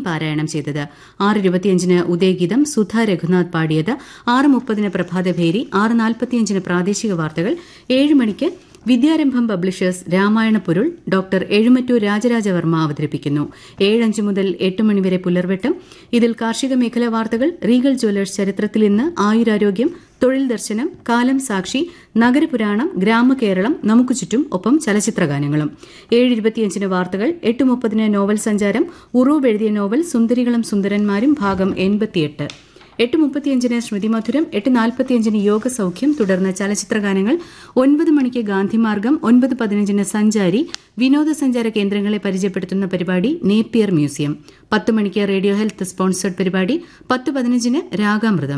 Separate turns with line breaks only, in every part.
പാരായണം ചെയ്തത് ആറ് ഇരുപത്തിയഞ്ചിന് ഉദയഗീതം സുധ രഘുനാഥ് പാടിയത് ആറ് മുപ്പതിന് പ്രഭാതഭേരി ആറ് നാൽപ്പത്തിയഞ്ചിന് പ്രാദേശിക വാർത്തകൾ ഏഴ് മണിക്ക് വിദ്യാരംഭം പബ്ലിഷേഴ്സ് രാമായണ പൊരുൾ ഡോക്ടർ എഴുമറ്റൂർ രാജരാജവർമ്മ അവതരിപ്പിക്കുന്നു ഏഴഞ്ച് മുതൽ എട്ട് മണിവരെ പുലർവെട്ടം ഇതിൽ കാർഷിക മേഖലാ വാർത്തകൾ റീഗൽ ജ്വല്ലേഴ്സ് ചരിത്രത്തിൽ ഇന്ന് ആയുരാരോഗ്യം തൊഴിൽ ദർശനം കാലം സാക്ഷി നഗരപുരാണം ഗ്രാമകേരളം നമുക്ക് ചുറ്റും ഒപ്പം ചലച്ചിത്രഗാനങ്ങളും ഏഴ് ഇരുപത്തിയഞ്ചിന് വാർത്തകൾ എട്ട് മുപ്പതിന് നോവൽ സഞ്ചാരം ഉറൂബ് എഴുതിയ നോവൽ സുന്ദരികളും സുന്ദരന്മാരും ഭാഗം എൺപത്തിയെട്ട് എട്ട് മുപ്പത്തിയഞ്ചിന് സ്മൃതി മധുരം എട്ട് നാൽപ്പത്തിയഞ്ചിന് യോഗ സൌഖ്യം തുടർന്ന് ചലച്ചിത്രഗാനങ്ങൾ ഒൻപത് മണിക്ക് ഗാന്ധിമാർഗം ഒൻപത് പതിനഞ്ചിന് സഞ്ചാരി വിനോദസഞ്ചാര കേന്ദ്രങ്ങളെ പരിചയപ്പെടുത്തുന്ന പരിപാടി നേപ്പിയർ മ്യൂസിയം പത്ത് മണിക്ക് റേഡിയോ ഹെൽത്ത് സ്പോൺസേഡ് പരിപാടി പത്ത് പതിനഞ്ചിന് രാഗാമൃതം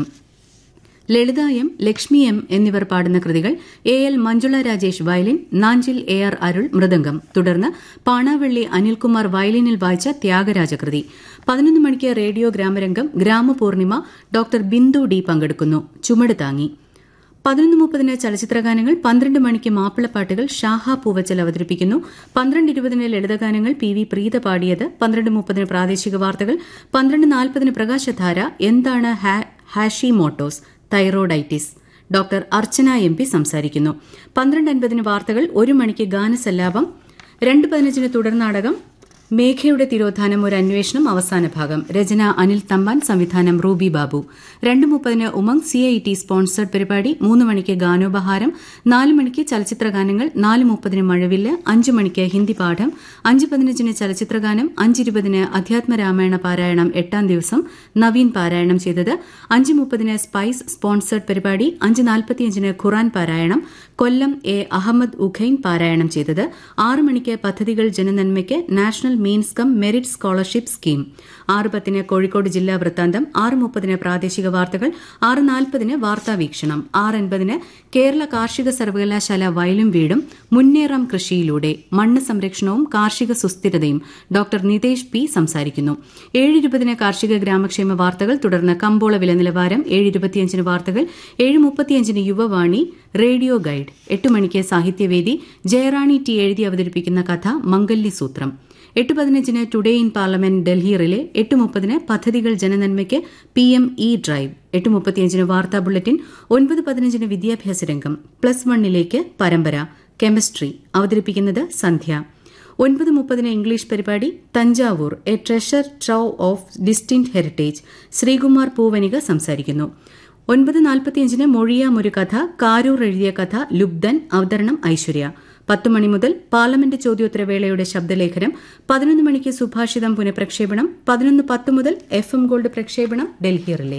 ലളിത എം ലക്ഷ്മി എം എന്നിവർ പാടുന്ന കൃതികൾ A L Manjula Rajesh violin Nanjil A R Arul mridangam തുടർന്ന് പാണാവള്ളി അനിൽകുമാർ വയലിനിൽ വായിച്ച ത്യാഗരാജകൃതി പതിനൊന്ന് മണിക്ക് radio Gramarangam Gramapoornima doctor Bindu D പങ്കെടുക്കുന്നു ചുമട് താങ്ങി പതിനൊന്ന് മുപ്പതിന് ചലച്ചിത്രഗാനങ്ങൾ പന്ത്രണ്ട് മണിക്ക് മാപ്പിളപ്പാട്ടുകൾ ഷാഹ പൂവച്ചൽ അവതരിപ്പിക്കുന്നു പന്ത്രണ്ട് ഇരുപതിന് ലളിതഗാനങ്ങൾ പി വി പ്രീത പാടിയത് പന്ത്രണ്ട് മുപ്പതിന് പ്രാദേശിക വാർത്തകൾ പന്ത്രണ്ട് നാൽപ്പതിന് പ്രകാശധാര എന്താണ് Hashimoto's thyroiditis doctor Archana M P സംസാരിക്കുന്നു പന്ത്രണ്ട് അൻപതിന് വാർത്തകൾ ഒരു മണിക്ക് ഗാനസല്ലാപം രണ്ട് പതിനഞ്ചിന് തുടർനാടകം മേഘയുടെ തിരോധാനം ഒരു അന്വേഷണം അവസാന ഭാഗം രചന അനിൽ തമ്പാൻ സംവിധാനം റൂബി ബാബു രണ്ട് മുപ്പതിന് Umang C I T sponsored പരിപാടി മൂന്ന് മണിക്ക് ഗാനോപഹാരം നാല് മണിക്ക് ചലച്ചിത്രഗാനങ്ങൾ നാല് മുപ്പതിന് മഴവില്ല് അഞ്ച് മണിക്ക് ഹിന്ദി പാഠം അഞ്ച് പതിനഞ്ചിന് ചലച്ചിത്രഗാനം അഞ്ചിരുപതിന് അധ്യാത്മരാമായണ പാരായണം എട്ടാം ദിവസം നവീൻ പാരായണം ചെയ്തത് അഞ്ച് മുപ്പതിന് സ്പൈസ് സ്പോൺസർഡ് പരിപാടി അഞ്ച് നാൽപ്പത്തിയഞ്ചിന് ഖുറാൻ പാരായണം കൊല്ലം എ അഹമ്മദ് ഉഖൈൻ പാരായണം ചെയ്തത് ആറ് മണിക്ക് പദ്ധതികൾ ജനനന്മയ്ക്ക് national means cum merit scholarship scheme ആറ് പത്തിന് കോഴിക്കോട് ജില്ലാ വൃത്താന്തം ആറ് മുപ്പതിന് പ്രാദേശിക വാർത്തകൾ ആറ് നാൽപ്പതിന് വാർത്താ വീക്ഷണം ആറ് അൻപതിന് കേരള കാർഷിക സർവകലാശാല വയലും വീടും മുന്നേറാം കൃഷിയിലൂടെ മണ്ണ് സംരക്ഷണവും കാർഷിക സുസ്ഥിരതയും ഡോക്ടർ നിതേഷ് പി സംസാരിക്കുന്നു ഏഴ് ഇരുപതിന് കാർഷിക ഗ്രാമക്ഷേമ വാർത്തകൾ തുടർന്ന് കമ്പോള വില നിലവാരം ഏഴ് ഇരുപത്തിയഞ്ചിന് വാർത്തകൾ ഏഴ് മുപ്പത്തിയഞ്ചിന് യുവവാണി റേഡിയോ ഗൈഡ് എട്ട് മണിക്ക് സാഹിത്യവേദി ജയറാണി ടി എഴുതി അവതരിപ്പിക്കുന്ന കഥ മംഗല്യ സൂത്രം എട്ട് പതിനഞ്ചിന് today in parliament Delhi relay എട്ട് മുപ്പതിന് പദ്ധതികൾ ജനനന്മയ്ക്ക് പി എം ഇ ഡ്രൈവ് എട്ട് മുപ്പത്തിയഞ്ചിന് വാർത്താ ബുള്ളറ്റിൻ ഒൻപത് പതിനഞ്ചിന് വിദ്യാഭ്യാസ രംഗം പ്ലസ് വണ്ണിലേക്ക് പരമ്പര കെമിസ്ട്രി അവതരിപ്പിക്കുന്നത് സന്ധ്യ ഒൻപത് മുപ്പതിന് ഇംഗ്ലീഷ് പരിപാടി Thanjavur a treasure trove of distinct heritage Sreekumar Poovanika സംസാരിക്കുന്നു ഒൻപത് നാൽപ്പത്തിയഞ്ചിന് മൊഴിയാം ഒരു കഥ കാരൂർ എഴുതിയ കഥ ലുബ്ധൻ അവതരണം ഐശ്വര്യ പത്ത് മണി മുതൽ പാർലമെന്റ് ചോദ്യോത്തരവേളയുടെ ശബ്ദലേഖനം പതിനൊന്ന് മണിക്ക് സുഭാഷിതം പുനഃപ്രക്ഷേപണം പതിനൊന്ന് പത്ത് മുതൽ എഫ് എം ഗോൾഡ് പ്രക്ഷേപണം ഡൽഹി റിലേ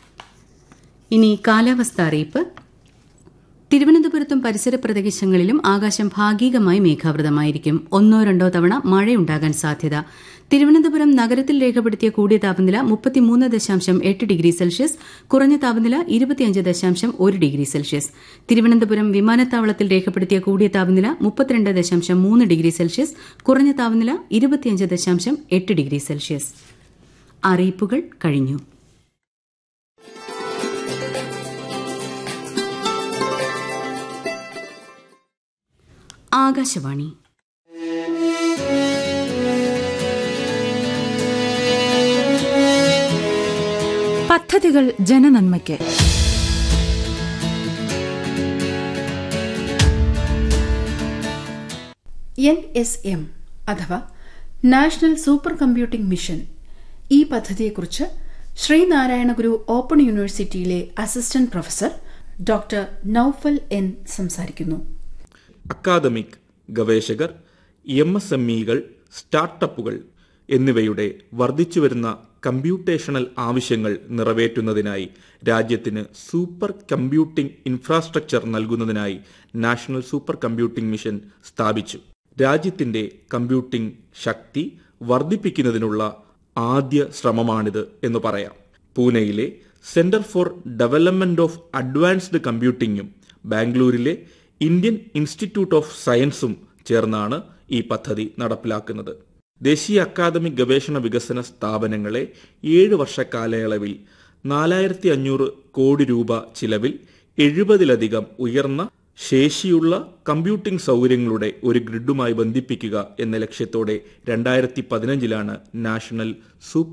ഇനി കാലാവസ്ഥ അറിയിപ്പ് തിരുവനന്തപുരത്തും പരിസര പ്രദേശങ്ങളിലും ആകാശം ഭാഗികമായി മേഘാവൃതമായിരിക്കും ഒന്നോ രണ്ടോ തവണ മഴയുണ്ടാകാൻ സാധ്യത തിരുവനന്തപുരം നഗരത്തിൽ രേഖപ്പെടുത്തിയ കൂടിയ താപനില മുപ്പത്തിമൂന്ന് ദശാംശം എട്ട് ഡിഗ്രി സെൽഷ്യസ് കുറഞ്ഞ താപനില ഇരുപത്തിയഞ്ച് ദശാംശം ഒരു ഡിഗ്രി സെൽഷ്യസ് തിരുവനന്തപുരം വിമാനത്താവളത്തിൽ രേഖപ്പെടുത്തിയ കൂടിയ താപനില മുപ്പത്തിരണ്ട് ദശാംശം മൂന്ന് ഡിഗ്രി സെൽഷ്യസ് കുറഞ്ഞ താപനില ഇരുപത്തിയഞ്ച് ദശാംശം എട്ട് ഡിഗ്രി സെൽഷ്യസ് അറിയിപ്പുകൾ കഴിഞ്ഞു ആകാശവാണി
പദ്ധതികൾ ജനനന്മയ്ക്ക്
എൻ എസ് എം അഥവാ നാഷണൽ സൂപ്പർ കമ്പ്യൂട്ടിംഗ് മിഷൻ ഈ പദ്ധതിയെക്കുറിച്ച് ശ്രീനാരായണ ഗുരു ഓപ്പൺ യൂണിവേഴ്സിറ്റിയിലെ assistant professor doctor Naufal N സംസാരിക്കുന്നു
അക്കാദമിക് ഗവേഷകർ എം എസ് എം ഇകൾ സ്റ്റാർട്ടപ്പുകൾ എന്നിവയുടെ വർദ്ധിച്ചുവരുന്ന കമ്പ്യൂട്ടേഷണൽ ആവശ്യങ്ങൾ നിറവേറ്റുന്നതിനായി രാജ്യത്തിന് സൂപ്പർ കമ്പ്യൂട്ടിംഗ് ഇൻഫ്രാസ്ട്രക്ചർ നൽകുന്നതിനായി നാഷണൽ സൂപ്പർ കമ്പ്യൂട്ടിംഗ് മിഷൻ സ്ഥാപിച്ചു രാജ്യത്തിന്റെ കമ്പ്യൂട്ടിംഗ് ശക്തി വർദ്ധിപ്പിക്കുന്നതിനുള്ള ആദ്യ ശ്രമമാണിത് എന്ന് പറയാം പൂനെയിലെ centre for development of advanced കമ്പ്യൂട്ടിംഗും ബാംഗ്ലൂരിലെ ഇന്ത്യൻ ഇൻസ്റ്റിറ്റ്യൂട്ട് ഓഫ് സയൻസും ചേർന്നാണ് ഈ പദ്ധതി നടപ്പിലാക്കുന്നത് ദേശീയ അക്കാദമിക് ഗവേഷണ വികസന സ്ഥാപനങ്ങളെ ഏഴ് വർഷ കാലയളവിൽ നാലായിരത്തി അഞ്ഞൂറ് കോടി രൂപ ചിലവിൽ എഴുപതിലധികം ഉയർന്ന ശേഷിയുള്ള കമ്പ്യൂട്ടിംഗ് സൗകര്യങ്ങളുടെ ഒരു ഗ്രിഡുമായി ബന്ധിപ്പിക്കുക എന്ന ലക്ഷ്യത്തോടെ രണ്ടായിരത്തി പതിനഞ്ചിലാണ് നാഷണൽ സൂപ്പർ